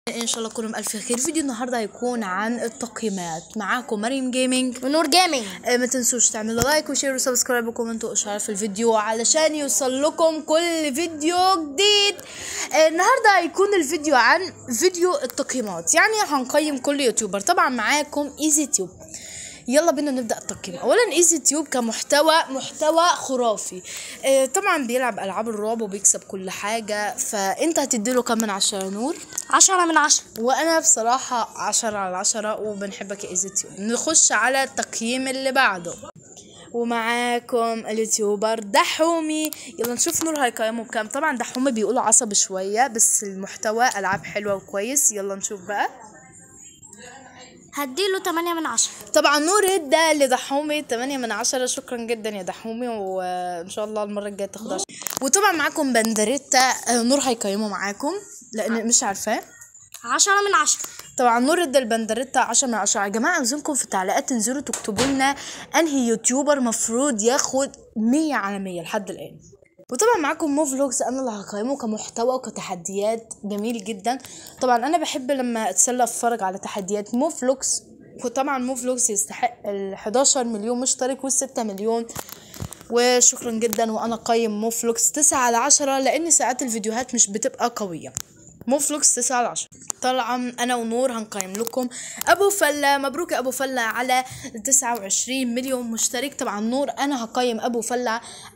ان شاء الله تكونوا بألف خير فيديو النهارده هيكون عن التقييمات معاكم مريم جيمنج ونور جيمنج آه، ما تنسوش تعملوا لايك وشير وسبسكرايب وكومنت واشعار في الفيديو علشان يوصل لكم كل فيديو جديد آه، النهارده هيكون الفيديو عن فيديو التقييمات يعني هنقيم كل يوتيوبر طبعا معاكم ايزي تيوب يلا بينا نبدا التقييم اولا ايزي تيوب كمحتوى محتوى خرافي آه، طبعا بيلعب العاب الرعب وبيكسب كل حاجه فانت هتديله كام من عشرة يا نور عشرة من عشرة وانا بصراحة عشرة على عشرة وبنحبك يا ايزيتيوب نخش على التقييم اللي بعده ومعاكم اليوتيوبر دحومي يلا نشوف نور هيقيمه بكام طبعا دحومي بيقولوا عصبي شوية بس المحتوى العاب حلوة وكويس يلا نشوف بقى هديله تمانية من عشرة طبعا نور ادى لدحومي 8 من عشرة شكرا جدا يا دحومي وان شاء الله المرة الجاية تاخد عشرة وطبعا معاكم بندريتا آه، نور هيقيمه معاكم لان مش عارفاه عشرة من عشرة طبعا نور ادى البندريتا 10 من 10 يا جماعه عاوزينكم في التعليقات تنزلوا تكتبوا لنا انهي يوتيوبر مفروض ياخد 100 على 100 لحد الان وطبعا معاكم مو فلوجز انا اللي هقيمه كمحتوى وكتحديات جميل جدا طبعا انا بحب لما اتسلى اتفرج على تحديات مو فلوجز وطبعا مو فلوجز يستحق ال 11 مليون مشترك وال 6 مليون وشكرا جدا وانا قيم مو فلوكس 9 على 10 لان ساعات الفيديوهات مش بتبقى قويه مو فلوكس 9 على 10 طبعا انا ونور هنقيم لكم ابو فله مبروك يا ابو فله على 29 مليون مشترك طبعا نور انا هقيم ابو فله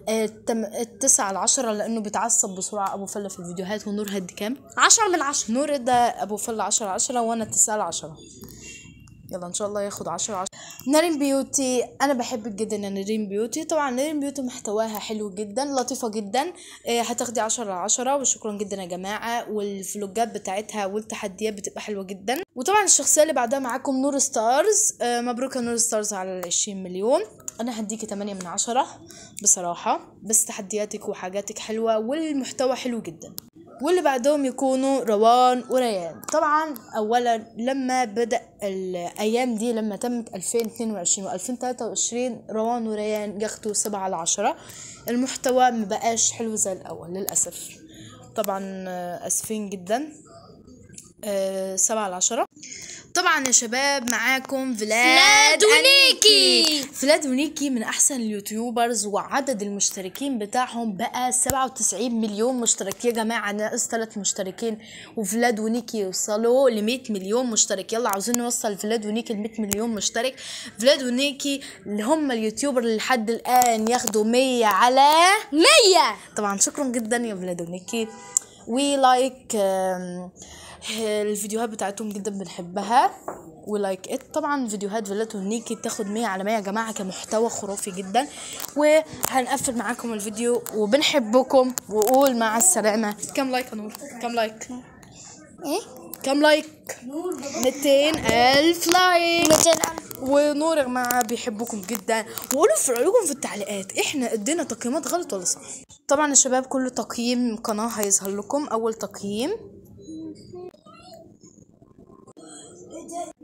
9 على 10 لانه بيتعصب بسرعه ابو فله في الفيديوهات ونور هدي كام عشرة من عشرة نور ادى ابو فله 10 على 10 وانا 9 على 10 يلا ان شاء الله ياخد 10 10 نارين بيوتي انا بحبك جدا يا نارين بيوتي طبعا نارين بيوتي محتواها حلو جدا لطيفه جدا آه، هتاخدي 10 على 10 وشكرا جدا يا جماعه والفلوجات بتاعتها والتحديات بتبقى حلوه جدا وطبعا الشخصيه اللي بعدها معاكم نور ستارز آه، مبروك يا نور ستارز على ال 20 مليون انا هديكي 8 من 10 بصراحه بس تحدياتك وحاجاتك حلوه والمحتوى حلو جدا واللي بعدهم يكونوا روان وريان طبعا اولا لما بدا الايام دي لما تمت 2022 و2023 روان وريان ياخدوا 7 على 10 المحتوى مبقاش حلو زي الاول للاسف طبعا آه، اسفين جدا آه، سبعة على عشرة طبعا يا شباب معاكم فلاد فلاد ونيكي. أنيكي. فلاد ونيكي من احسن اليوتيوبرز وعدد المشتركين بتاعهم بقى 97 مليون مشترك يا جماعه ناقص ثلاث مشتركين وفلاد ونيكي يوصلوا ل 100 مليون مشترك يلا عاوزين نوصل فلاد ونيكي ل 100 مليون مشترك فلاد ونيكي اللي هم اليوتيوبر اللي لحد الان ياخدوا 100 على مية طبعا شكرا جدا يا فلاد ونيكي ولايك آم، الفيديوهات بتاعتهم جدا بنحبها ولايك ات طبعا فيديوهات فيلات ونيكي تاخد 100 على 100 يا جماعه كمحتوى خرافي جدا وهنقفل معاكم الفيديو وبنحبكم وقول مع السلامه كم لايك يا نور كم لايك ايه كم لايك 200 الف لايك ميتين ألف ونور يا جماعه بيحبكم جدا وقولوا في رايكم في التعليقات احنا ادينا تقييمات غلط ولا صح طبعا يا شباب كل تقييم قناه هيظهر لكم اول تقييم